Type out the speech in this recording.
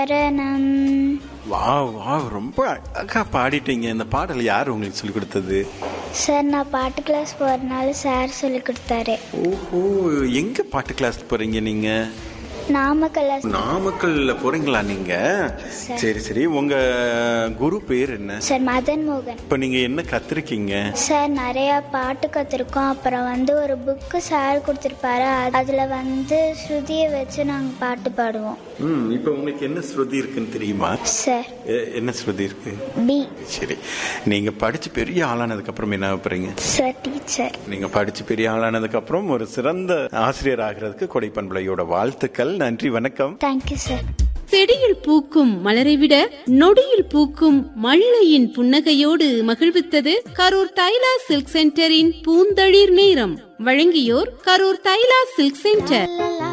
சரணம் வா வா ரொம்ப அழகா பாடிட்டீங்க இந்த பாடல் யார் உங்களுக்கு சொல்லி கொடுத்தது சார் நான் பாட்டு கிளாஸ் போகிறனால சார் சொல்லி கொடுத்தாரு ஓஹோ எங்க பாட்டு கிளாஸ் போறீங்க நீங்க நாமக்கல்ல நாமக்கல்ல போறீங்களா நீங்க சரி சரி உங்க குரு பேர் என்ன சார் மதன் மோகன் இப்ப நீங்க என்ன கத்திருக்கீங்க சார் நிறையா பாட்டு கற்றுருக்கோம் அப்புறம் வந்து ஒரு புக்கு சார் கொடுத்துருப்பாரு அதில் வந்து ஸ்ருதியை வச்சு நாங்கள் பாட்டு பாடுவோம் ம் இப்ப உங்களுக்கு என்ன ஸ்ருதி இருக்குன்னு தெரியுமா சார் எ- என்ன ஸ்ருதி இருக்கு பி சரி நீங்க படிச்சு பெரிய ஆளானதுக்கு அப்புறம் என்ன போறீங்க சார் டீச்சர் நீங்க படிச்சு பெரிய ஆளானதுக்கு அப்புறம் ஒரு சிறந்த ஆசிரியர் ஆகிறதுக்கு கொடைப்பண்பளையோட வாழ்த்துக்கள் நன்றி வணக்கம் தேங்க்யூ சார் செடியில் பூக்கும் மலரை விட நொடியில் பூக்கும் மழலையின் புன்னகையோடு மகிழ்வித்தது கரூர் தைலா சில்க் சென்டரின் பூந்தளிர் நேரம் வழங்கியோர் கரூர் தைலா சில்க் சென்டர் லா, லா,